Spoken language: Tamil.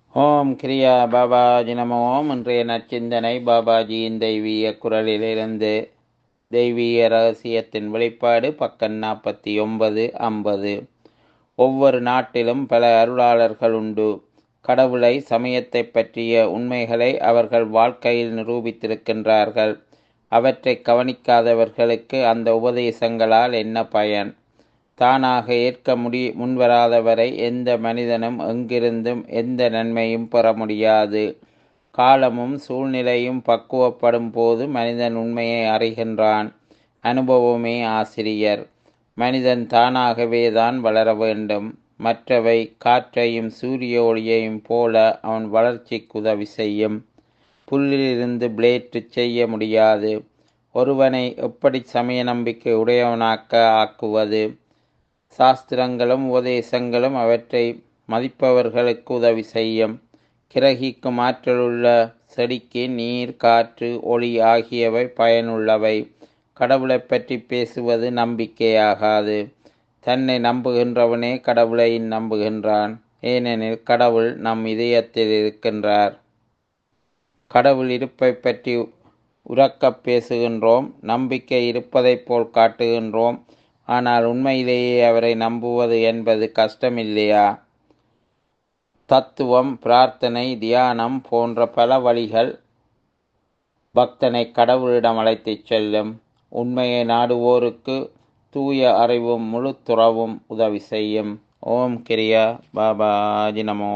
ஓம் கிரியா பாபாஜி நம ஓம் இன்றைய நற்சிந்தனை பாபாஜியின் தெய்வீக குரலிலிருந்து தெய்வீக ரகசியத்தின் வெளிப்பாடு பக்கம் நாற்பத்தி ஒன்பது ஐம்பது ஒவ்வொரு நாட்டிலும் பல அருளாளர்கள் உண்டு கடவுளை சமயத்தை பற்றிய உண்மைகளை அவர்கள் வாழ்க்கையில் நிரூபித்திருக்கின்றார்கள் அவற்றை கவனிக்காதவர்களுக்கு அந்த உபதேசங்களால் என்ன பயன் தானாக ஏற்க முடி முன்வராதவரை எந்த மனிதனும் எங்கிருந்தும் எந்த நன்மையும் பெற முடியாது காலமும் சூழ்நிலையும் பக்குவப்படும் போது மனிதன் உண்மையை அறிகின்றான் அனுபவமே ஆசிரியர் மனிதன் தானாகவே தான் வளர வேண்டும் மற்றவை காற்றையும் சூரிய ஒளியையும் போல அவன் வளர்ச்சிக்கு உதவி செய்யும் புல்லிலிருந்து பிளேட்டு செய்ய முடியாது ஒருவனை எப்படி சமய நம்பிக்கை உடையவனாக்க ஆக்குவது சாஸ்திரங்களும் உபதேசங்களும் அவற்றை மதிப்பவர்களுக்கு உதவி செய்யும் கிரகிக்கும் ஆற்றலுள்ள செடிக்கு நீர் காற்று ஒளி ஆகியவை பயனுள்ளவை கடவுளை பற்றி பேசுவது நம்பிக்கையாகாது தன்னை நம்புகின்றவனே கடவுளை நம்புகின்றான் ஏனெனில் கடவுள் நம் இதயத்தில் இருக்கின்றார் கடவுள் இருப்பை பற்றி உறக்கப் பேசுகின்றோம் நம்பிக்கை இருப்பதைப் போல் காட்டுகின்றோம் ஆனால் உண்மையிலேயே அவரை நம்புவது என்பது கஷ்டமில்லையா தத்துவம் பிரார்த்தனை தியானம் போன்ற பல வழிகள் பக்தனை கடவுளிடம் அழைத்துச் செல்லும் உண்மையை நாடுவோருக்கு தூய அறிவும் முழு துறவும் உதவி செய்யும் ஓம் கிரியா பாபாஜி நமோ